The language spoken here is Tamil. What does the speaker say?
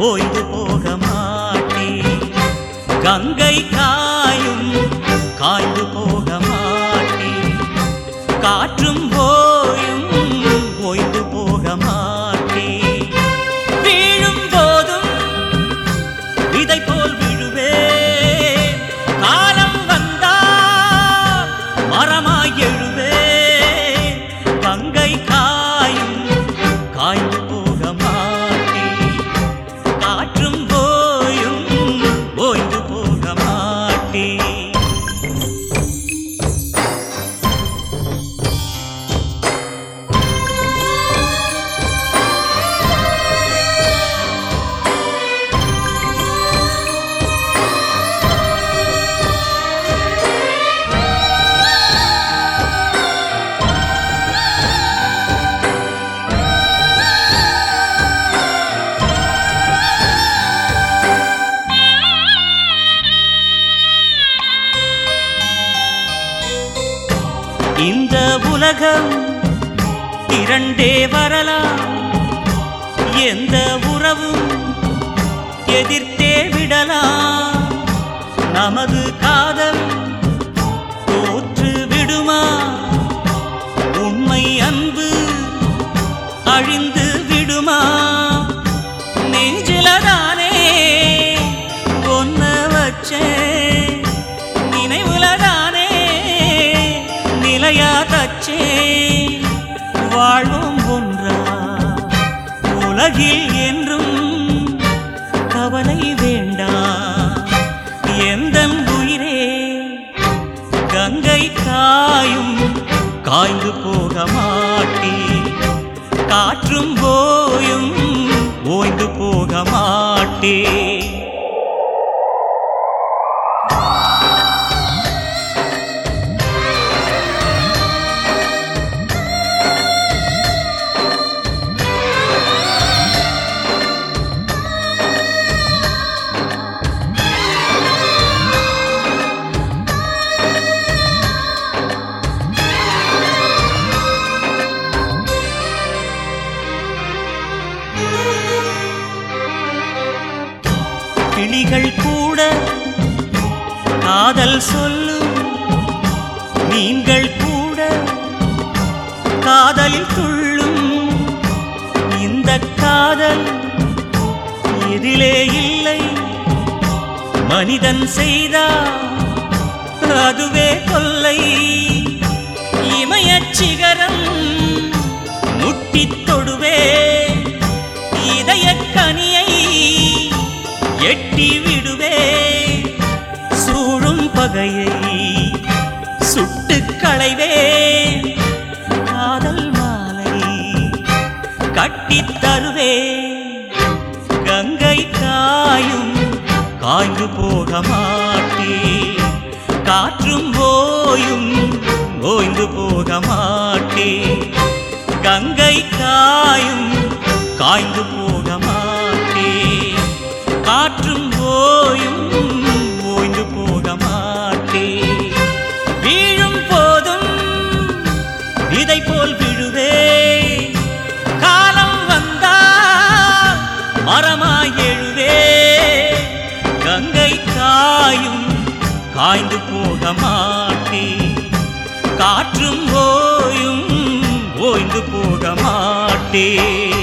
ஓய்ந்து போக மாட்டே கங்கை காயும் காய்ந்து போக மாட்டே காற்றும் ஓயும் ஓய்ந்து போக மாட்டே வீழும் போதும் இதை போல் விழுவே காலம் வந்தால் மரமாய் எழுவே கங்கை காயும் காய்ந்து போக மாட்டே காற்றும் போயும் ஓய்ந்து போக மாட்டே இந்த உலகம் திரண்டே வரலாம் எந்த உறவும் எதிர்த்தே விடலாம் நமது காதல் தோற்று விடுமா உண்மை அன்பு அழிந்து விடுமா நெஞ்சிலதானே ஒன்ன வச்சேன் நினைவுலதானே நிலையா தச்சே வாழ்வும் ஒன்றா உலகில் என்றும் கவலை வேண்டாம் எந்த உயிரே கங்கை காயும் காய்ந்து போக மாட்டே காற்றும் போயும் ஓய்ந்து போக மாட்டே கிளிகள் கூட காதல் சொல்லும் மீன்கள் கூட காதலில் துள்ளும் இந்த காதல் எதிலே இல்லை மனிதன் செய்தா அதுவே கொல்லை இமயச் சிகரம் முட்டித் தொடுவே இதயக் கனியை எட்டி விடுவே சூழும் பகையை சுட்டு களைவே காதல் மாலை கட்டித் தருவே கங்கை காயும் காய்ந்து போக மாட்டே காற்றும் ஓயும் ஓய்ந்து போக மாட்டே கங்கை காயும் காய்ந்து போக மாட்டே காற்றும் ஓயும் ஓய்ந்து போக மாட்டே வீழும் போதும் இதை போல் விழுவே காலம் வந்தா மரமாய் எழுவே கங்கை காயும் காய்ந்து போக மாட்டே காற்றும் ஓயும் ஓய்ந்து போக மாட்டே